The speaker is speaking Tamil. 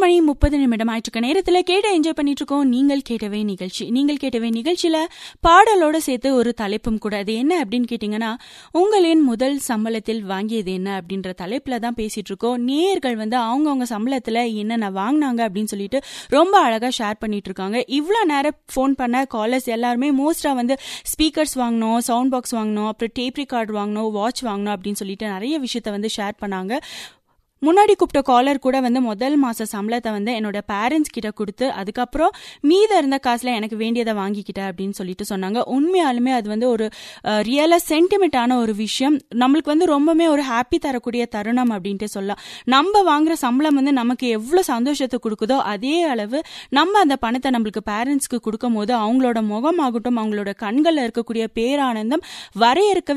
மணி முப்பது நிமிடம் ஆயிட்டு நேரத்துல கேட்ட என்ஜாய் பண்ணிட்டு இருக்கோம் நீங்கள் கேட்டவே நிகழ்ச்சி நீங்கள் கேட்டவே நிகழ்ச்சியில பாடலோட சேர்த்து ஒரு தலைப்பும் கூட அது என்ன அப்படின்னு கேட்டீங்கன்னா உங்களின் முதல் சம்பளத்தில் வாங்கியது என்ன அப்படின்ற தலைப்புல தான் பேசிட்டு இருக்கோம் நேயர்கள் வந்து அவங்கவுங்க சம்பளத்துல என்னென்ன வாங்கினாங்க அப்படின்னு சொல்லிட்டு ரொம்ப அழகா ஷேர் பண்ணிட்டு இருக்காங்க இவ்வளவு நேரம் ஃபோன் பண்ண காலர்ஸ் எல்லாருமே மோஸ்டா வந்து ஸ்பீக்கர்ஸ் வாங்கணும் சவுண்ட் பாக்ஸ் வாங்கணும் அப்புறம் டேப் ரெக்கார்ட் வாங்கணும் வாட்ச் வாங்கணும் அப்படின்னு சொல்லிட்டு நிறைய விஷயத்த வந்து ஷேர் பண்ணாங்க முன்னாடி கூப்பிட்ட காலர் கூட வந்து முதல் மாச சம்பளத்தை வந்து என்னோட பேரண்ட்ஸ் கிட்ட கொடுத்து அதுக்கப்புறம் மீத இருந்த காசுல எனக்கு வேண்டியதை வாங்கிக்கிட்டேன் அப்படின்னு சொல்லிட்டு சொன்னாங்க உண்மையாலுமே அது வந்து ஒரு ரியலா சென்டிமெண்டான ஒரு விஷயம் நம்மளுக்கு வந்து ரொம்பவுமே ஒரு ஹாப்பி தரக்கூடிய தருணம் அப்படின்ட்டு சொல்லலாம் நம்ம வாங்குற சம்பளம் வந்து நமக்கு எவ்வளவு சந்தோஷத்தை கொடுக்குதோ அதே அளவு நம்ம அந்த பணத்தை நம்மளுக்கு பேரண்ட்ஸ்க்கு கொடுக்கும் போது அவங்களோட முகமாகட்டும் அவங்களோட கண்கள்ல இருக்கக்கூடிய பேரானந்தம் வரையறுக்கவே